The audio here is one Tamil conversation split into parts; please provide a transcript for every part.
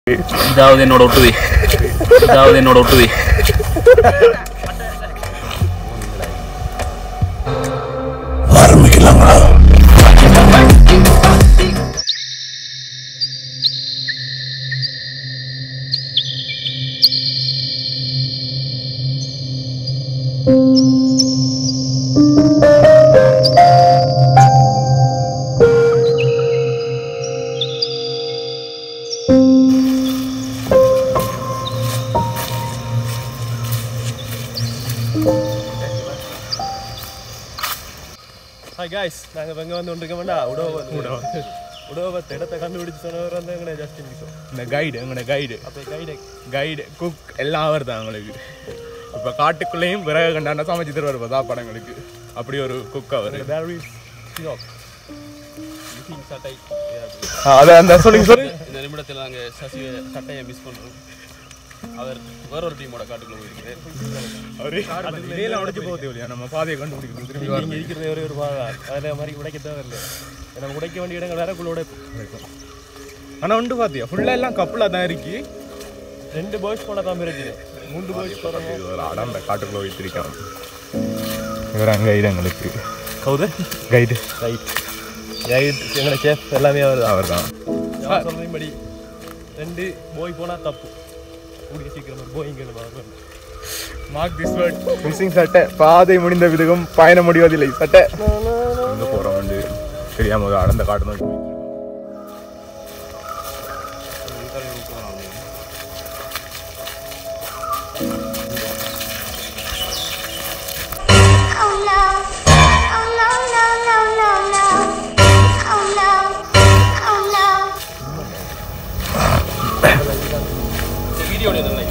இதாவது என்னோட ஒட்டுவி இதாவது என்னோட ஒட்டுவி ஹாய் காய்ஸ் நாங்கள் இப்போ எங்கே வந்து கொண்டிருக்கோம்டா உடவ உடவத்தை இடத்த கண்டுபிடிச்சு சொன்னவர் வந்து எங்களை ஜஸ்டின் கிஷோ இந்த கைடு எங்களோட கைடு அப்போ கைடு கைடு குக் எல்லாம் அவர் தான் எங்களுக்கு இப்போ காட்டுக்குள்ளேயும் விறகு கண்டாண்டா சமைச்சு தருவார் இப்போ சாப்பாடுங்களுக்கு அப்படி ஒரு குக் அவர் பேரி சியோக் சட்டை அதை அந்த சொல்லுங்க சொல்லு இந்த நிமிடத்தில் நாங்கள் சசி சட்டையை மிஸ் பண்ணுறோம் அவர் வேற ஒரு டீமோட காட்டுக்குள்ள போயிருக்கிறார் அவரு இதெல்லாம் உடைச்சு போக தேவையா நம்ம பாதையை கண்டுபிடிக்கணும் திரும்பி வரணும். இங்கே இருக்கிறது ஒரே ஒரு பாதா அதில் மாதிரி உடைக்க தேவையில்லை நம்ம உடைக்க வேண்டிய இடங்கள் வேறக்குள்ள உடை ஆனா உண்டு பாத்தியா ஃபுல்லா எல்லாம் கப்பலா தான் இருக்கு ரெண்டு பாய்ஸ் போனால் தான் இருக்குது மூன்று பாய்ஸ் போகிறோம் இது ஒரு அடந்த காட்டுக்குள்ள வைத்திருக்கான் இவர் அங்க கைடு எங்களுக்கு கவுது கைடு ரைட் ரைட் எங்களோட சேஃப் எல்லாமே அவர் தான் அவர் தான் நான் சொல்றதுபடி ரெண்டு போய் போனா தப்பு கூடிய சீக்கிரம் ஒரு போயிங்க மார்க் திஸ் வேர்ட் மிஸ்ஸிங் சட்டை பாதை முடிந்த விதகம் பயணம் முடிவதில்லை சட்டை எங்க போறோம் வந்து தெரியாம ஒரு அடந்த காட்டு நோக்கி போயிட்டு இருக்கோம். Oh no. Oh no, no, no, no, no. Oh no. Oh no. வீடியோட இல்லை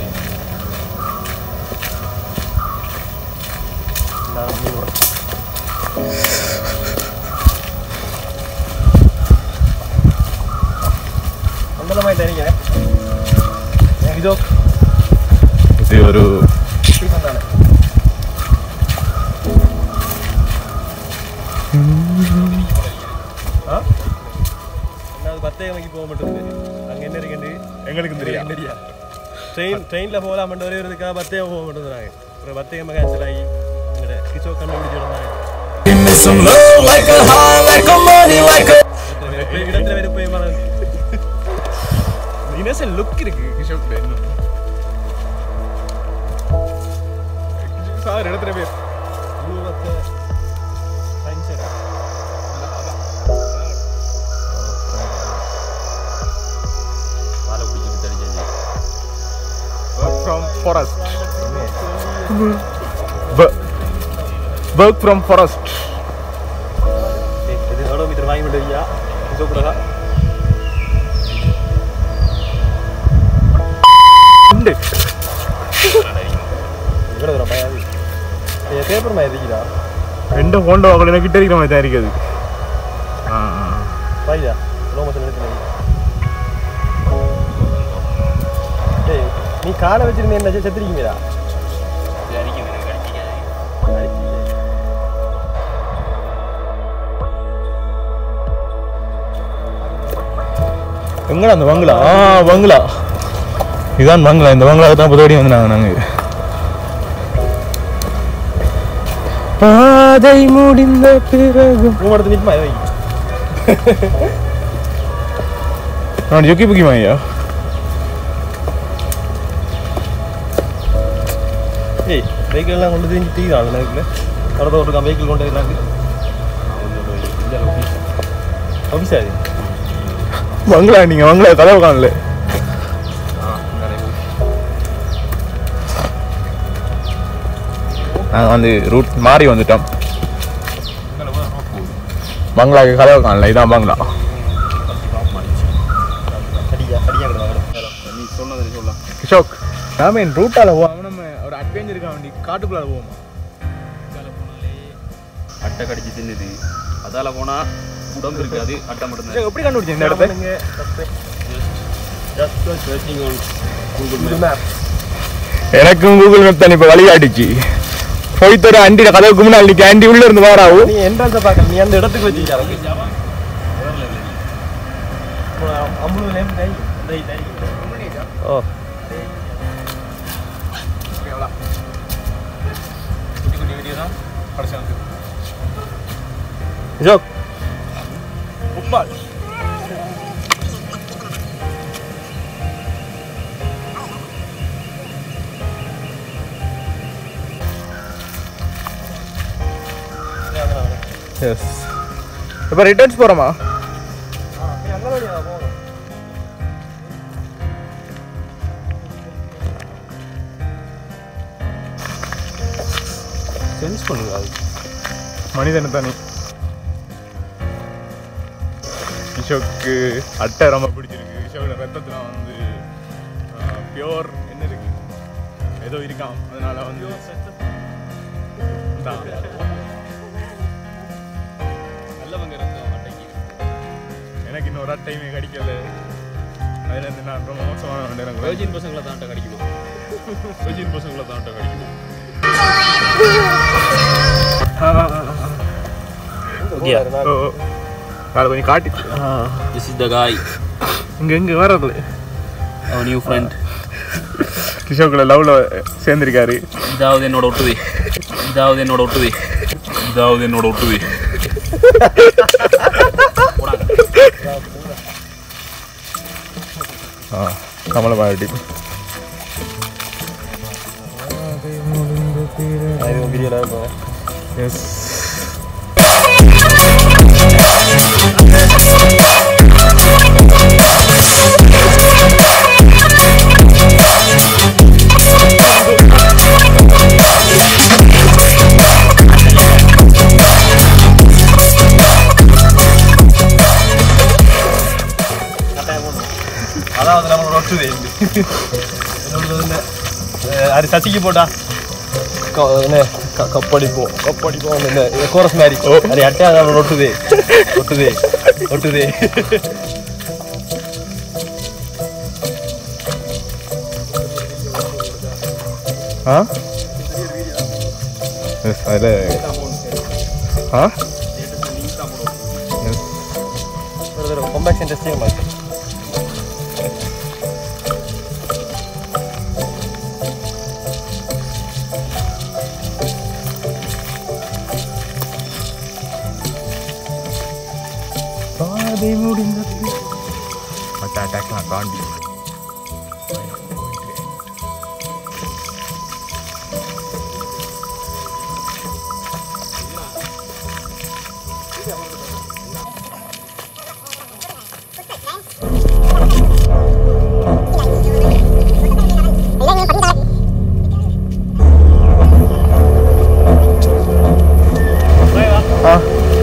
மங்களமாய் தெரியுங்க இதோ இது ஒரு ஸ்டீஃபன் தானே ஆ? என்ன அது பத்தேகமைக்கு போக மாட்டேங்குது அங்கே என்ன இருக்குண்டு எங்களுக்கும் தெரியும் தெரியா ட்ரெயின் ட்ரெயினில் போகலாமன்ற ஒரே இதுக்காக பத்தேகம் போக மாட்டேங்கிறாங்க அப்புறம் பத்தேகம் கேன்சல் ஆகி எங்கள்ட கிச்சோ கண்டுபிடிச்சு விடுறாங்க இடத்துல வெறுப்பை மரம் இன்னசென்ட் லுக் இருக்கு கிஷோக் இன்னும் சார் இடத்துல பேர் உருவத்தை சயின்ஸ் மாலை பிடிச்சிட்டு தெரிஞ்சு work from forest work from forest இது எவ்வளோ மீட்டர் வாங்கி விட்டு ஐயா சூப்பரா உண்டு இவ்வளோ தூரம் பயாது பேப்பர் மாதிரி இருக்குதா ரெண்டு போண்டோ அவங்களை எனக்கு தெரிகிற மாதிரி தான் இருக்குது ஆ ஆ. பாய்தா ரோமத்தில் எடுத்து ஏய் நீ காடை வச்சிருந்தே என்ன செத்துருக்கீங்களா எங்கடா அந்த பங்களா ஆ பங்களா இதான் பங்களா இந்த பங்களாவுக்கு தான் புதோடி வந்தாங்க நாங்கள் பாதை முடிந்த பிறகு ரூம் எடுத்து நிற்குமா வை நான் ஜொக்கி புக்கி மாய்யா ஏய் வெஹிக்கிள் எல்லாம் கொண்டு தெரிஞ்சு தீதான் அதுக்குள்ள வரத ஒரு வெஹிக்கிள் கொண்டு இருக்கிறாங்க ஆஃபீஸா அது பங்களா நீங்க பங்களா கதவு காணல நாங்கள் வந்து ரூட் மாறி வந்துட்டோம் பங்களாக்கு கதவு காணல இதான் பங்களா அடியா அடியா கிடந்தா நீ சொன்னது சொல்லலாம் கிஷோக் நாம என் ரூட்டால போவோம் நம்ம ஒரு அட்வென்ச்சருக்கா வேண்டி காட்டுக்குள்ளார போவோமா அட்டை கடிச்சு தின்னுது அதால போனா உடம்பு இருக்காது அட்டை மட்டும்தான் கிஷோக், எப்படி கண்டுபிடிச்ச இந்த இடத்த just searching on Google map எனக்கும் கூகுள் மேப் தான் இப்ப வழிகாட்டுச்சு போய்த்தர அண்டிட கதவுக்கு முன்னாடி நிக்க ஆண்டி உள்ள இருந்து வாராவும் நீ என்ட்ரன்ஸை பார்க்க நீ அந்த இடத்துக்கு வச்சுக்கிட்டாங்க அம்பளூர் நேம் டை டை டை ஓ குட்டி குட்டி வீடியோ தான் கடைசி வந்து ஜோக் உப்பால் எஸ் இப்போ ரிட்டர்ன்ஸ் போகிறோமா சென்ஸ் பண்ணுங்க அது மனிதனை தானே கிஷோக்கு அட்டை ரொம்ப பிடிச்சிருக்கு கிஷோட ரத்தத்தில் வந்து பியோர் என்ன இருக்கு ஏதோ இருக்காம் அதனால வந்து தான். நல்லவங்க ரத்தம் அட்டைக்கு எனக்கு இன்னொரு அட்டையுமே கிடைக்கல அதுல இருந்து நான் ரொம்ப மோசமான எனக்கு வெர்ஜின் பசங்களை தான் அட்டை கிடைக்குமா வெர்ஜின் பசங்களை தான் அட்டை கிடைக்குமா ஓ ஓ. அதை கொஞ்சம் காட்டி திஸ் இஸ் த காய் இங்கே இங்கே வர்றது அவர் நியூ ஃப்ரெண்ட் கிஷோக்குள்ள லவ்ல சேர்ந்திருக்காரு இதாவது என்னோட ஒட்டுவே இதாவது என்னோட ஒட்டுவே இதாவது என்னோட ஒட்டுவே ஆ கமலபாரதி இது வீடியோவில் இருக்கும் எஸ் அதாவது நம்மளோட ஒட்டுது அது சசிக்கு போட்டா க- என்ன க- கப்படிப்போம் கப்படிப்போம் என்ன கோரஸ் மாதிரி அது அட்டையா நம்மளோட ஒட்டுது ஒட்டுது ஒட்டுது ஆ எஸ் அதில் ஆ எஸ் ஒரு தடவை கம்பேக்ஷன் டெஸ்டிங் மாதிரி பாதை முடிந்தது மற்ற அட்டாக்லாம் தாண்டி ஆ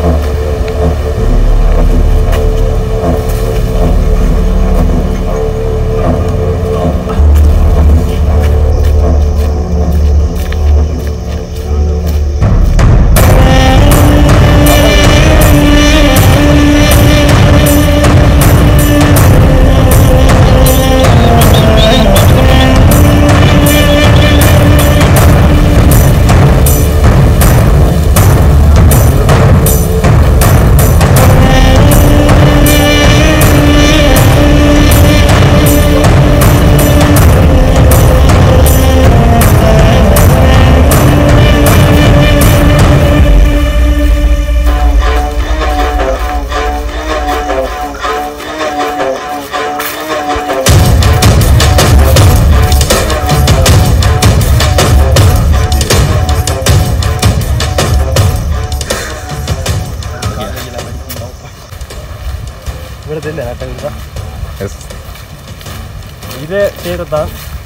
ഇവിടെ തന്നെ ആട്ടം எஸ் ഇതേ ചെയ്തതാ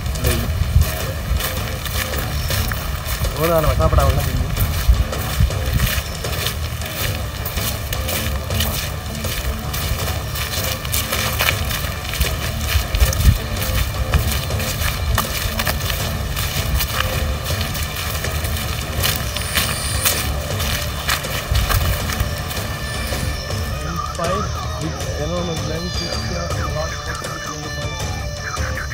ഓടാണ് വട്ടാപ്പെടാ വെള്ളം Fine. ಏನೋ ಒಂದು lens ಇತ್ತು, lock ಕೊಟ್ಟು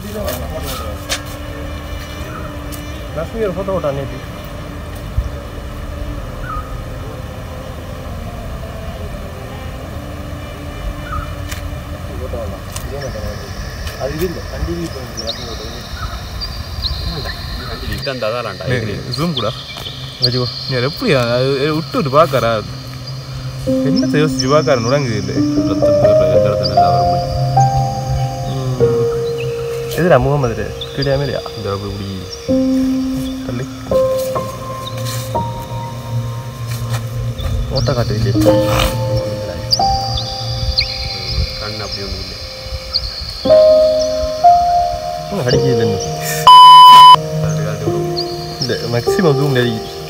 லக்ஷ்மி ஒரு ஃபோட்டோ ஓட்டா நேற்று அது இது இல்லை கண்டி லக்ஷ்மி ஃபோட்டோ இதான் ததாலாண்டா ஜூம் கூட வச்சுக்கோ நீ அது எப்படி அது விட்டு விட்டு பார்க்கறா என்ன யோசிச்சு பார்க்கற நுடங்குது இல்லை நல்லா வரும் எதுடா முகமது கீழே இல்லையா இந்த அப்படி தள்ளி ஓட்ட காட்டு இல்லையே கண் அப்படி ஒன்றும் இல்லை இன்னும் அடிக்கல இன்னும் அது அது இல்லை மேக்ஸிமம் ஜூம் அடிக்கு